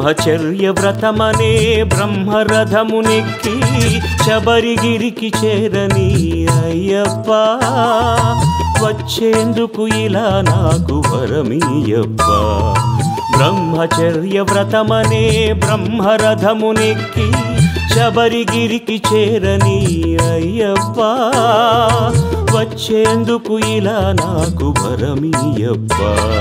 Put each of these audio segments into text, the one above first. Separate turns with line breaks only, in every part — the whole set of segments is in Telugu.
బ్రహ్మచర్య వ్రతమనే బ్రహ్మరథమునెక్కి శబరిగిరికి చేరని అయ్యప్ప వచ్చేందుకు ఇలా నాకు వరమీయప్ప బ్రహ్మచర్య వ్రతమనే బ్రహ్మరథమునెక్కి శబరిగిరికి చేరని అయ్యప్ప వచ్చేందుకు ఇలా నాకు వరమీయప్ప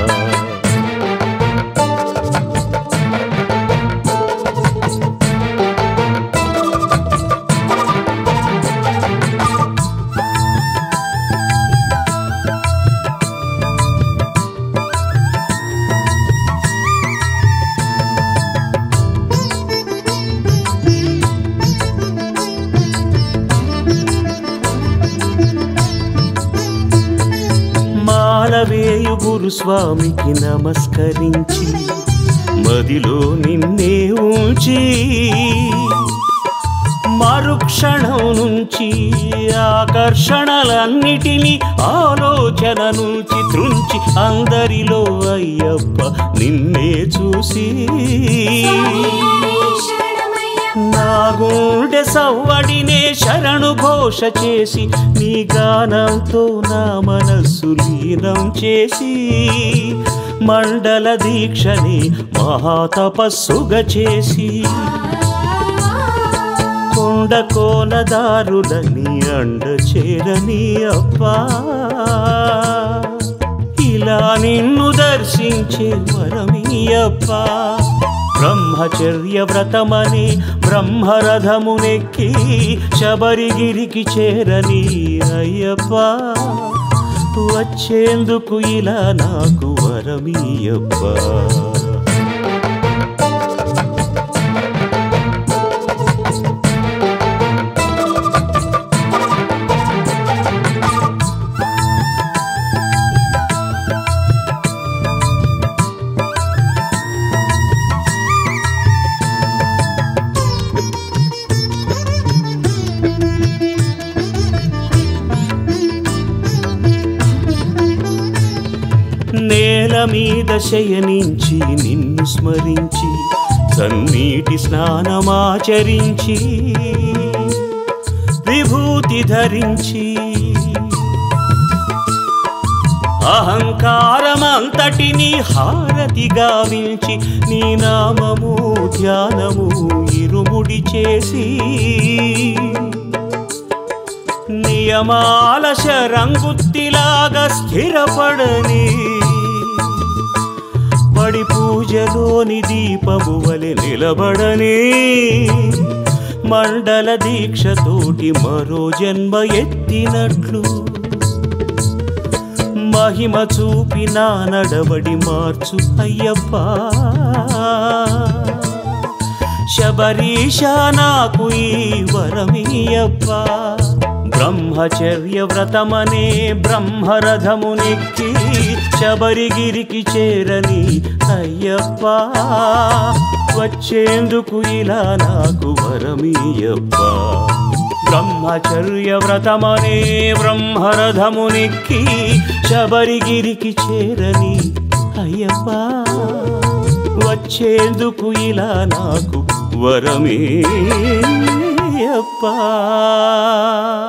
మాలవేయు గురుస్వామికి నమస్కరించి మదిలో నిన్నే ఉంచి మరుక్షణం నుంచి ఆకర్షణలన్నిటినీ ఆలోచన నుంచి త్రుంచి అందరిలో అయ్యప్ప నిన్నే చూసి నా గుండె సవ్వడినే శరణు ఘోష చేసి నీ గానంతో నా మనస్సు లీనం చేసి మండల దీక్షని మహాతపస్సుగా చేసి కొండ కోనదారులని అండ చేరని అప్పా ఇలా నిన్ను దర్శించే వరమీయప్ప బ్రహ్మచర్య వ్రతమని బ్రహ్మరథమునెక్కి శబరిగిరికి చేరని అయ్యప్ప వచ్చేందుకు ఇలా నాకు వరమీయప్ప నేల మీద శయనించి నిన్ను స్మరించి సన్నీటి స్నానమాచరించి విభూతి ధరించి అహంకారమంతటిని హారతి గావించి నీ నామము ధ్యానము ఇరుముడి చేసి నియమాల శరంగుత్తిలాగా స్థిరపడని పడి పూజలోని దీపము వలె నిలబడని మండల దీక్షతోటి మరో జన్మ ఎత్తినట్లు మహిమ చూపి నా నడవడి మార్చు అయ్యప్ప శబరీష నాకు ఈ వరమీయప్ప బ్రహ్మచర్య వ్రతమనే బ్రహ్మరథమునెక్కి శబరిగిరికి చేరని అయ్యప్ప వచ్చేందుకు ఇలా నాకు వరమీయప్ప బ్రహ్మచర్య వ్రతమనే బ్రహ్మరథమునెక్కి శబరిగిరికి చేరని అయ్యప్ప వచ్చేందుకు ఇలా నాకు వరమేయప్ప